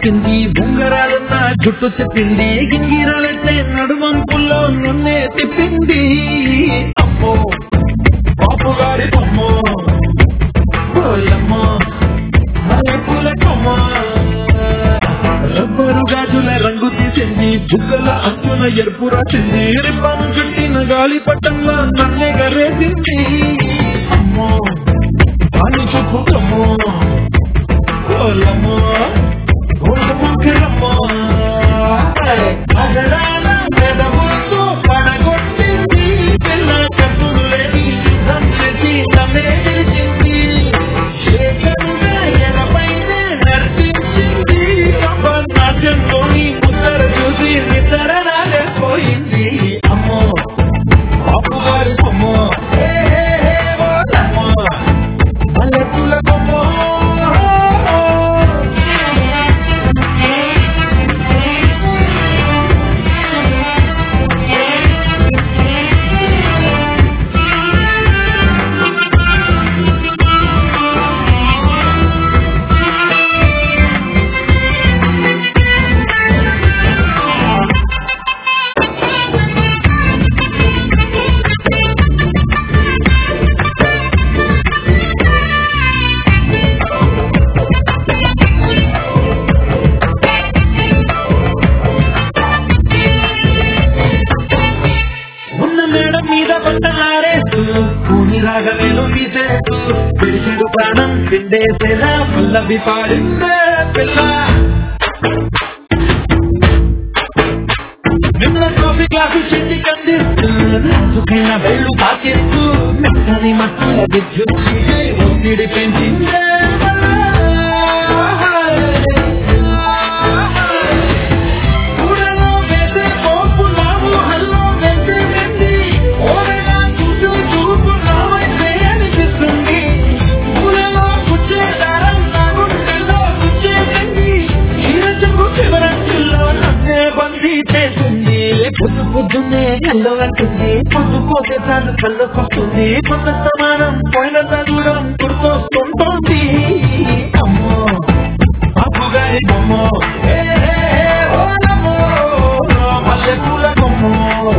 చెప్పింది ఉంగరాలున్న జుట్టు చెప్పింది గింగిరాలంటే నడుమంపుల్లో నన్నే తిప్పింది అమ్మో బాపు గారి బొమ్మో ఓయమ్మో మల్లెపూల కొమ్మ రబ్బరు గాజుల రంగు తీసింది బుగ్గల అంచున ఎరుపు రాసింది రిబ్బను చుట్టిన గాలి పట్టంలో నన్నే గరేసింది అమ్మో అని చెప్పుకమ్మో ఓలమ్మో ఓలమ్మో అగడాల మెదవులతో పడగొట్టింది పిల్ల కప్పులు లేని యుద్ధం చేసి నన్నే గెలిచింది శేఖరుగా ఎనపైనే నర్తించింది నాట్యంలోని ముద్దర చూసి నిద్ర పోయింది అమ్మో అప్పుగారి అమ్మో హే హే హే ఓలమ్మో మల్లెపూల కొమ్మో ఉన్న మేడ మీద బట్టలారేస్తూ భూమి రాగలేను తీసేస్తూ పిలిచెడు ప్రాణం పిండేసేలా పల్లవి పాడిందే పిల్ల నిన్న కాఫీ గ్లాసు చెట్టి కందిస్తూ సుఖైన వెళ్ళు తాకిస్తూ మెత్తని మట్టుల విద్యుత్ ఒత్తిడి పెంచిందే ఊరలో వేసే పోపు నావు హల్లో వేసే వెండి ఓరగా చూచు చూపు నావైతే అనిపిస్తుంది ఊరలో కూర్చే దారం నా గుండెల్లో కూర్చే వెండి చీరచుకు చివరంచుల్లో నన్నే బందీ చేసింది పొద్దు పొద్దున్నే కళ్ళు అంటుంది పొద్దు పోతే చాలు కళ్ళకొస్తుంది కొంత సమానం పోయినంత దూరం గుర్తొస్తుంటోంది అమ్మో అప్పుగారి బొమ్మో హే హే హే ఓ నమో మల్లెపూల కొమ్మో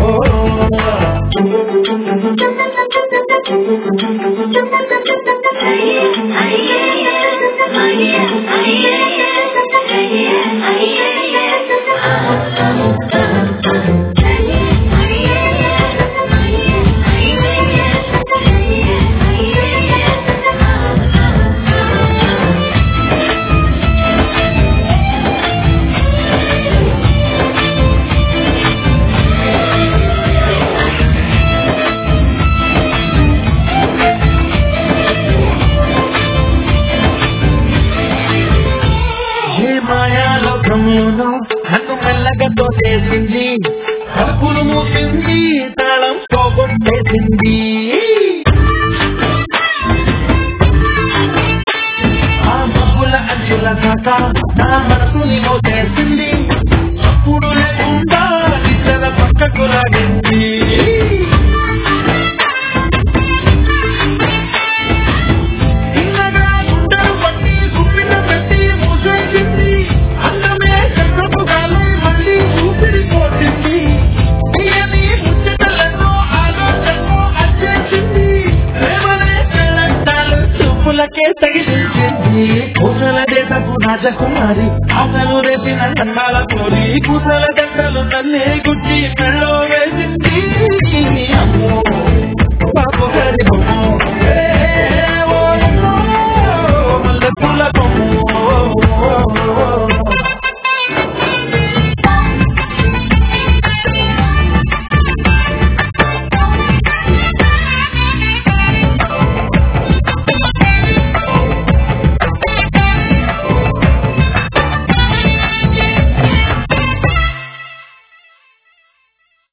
ఏ మాయాలోకంలోనూ నన్ను మెల్లగా తోసేసింది కడుపులు మూసింది తాళం పోగొట్టేసింది ఆ మబ్బుల అంచుల దాకా నా మనసుని మోసేసింది అప్పుడు లేకుండా నిద్ర పక్కకు లాగింది చిన్నగా గుండెలు పట్టి గుప్పిన పెట్టి మూసేసింది అందమే చంద్రపు గాలి మళ్ళీ ఊపిరి పోసింది తీయని ముచ్చటలను ఆలోచనలు అచ్చేసింది ప్రేమనే కళ్ళంటాలు చూపులకే తగిలించింది పూసల దేశపు రాజకుమారి ఆశలు రేపిన కన్నాల కోరి పూసల దండలు నన్నే గుచ్చి మెళ్ళ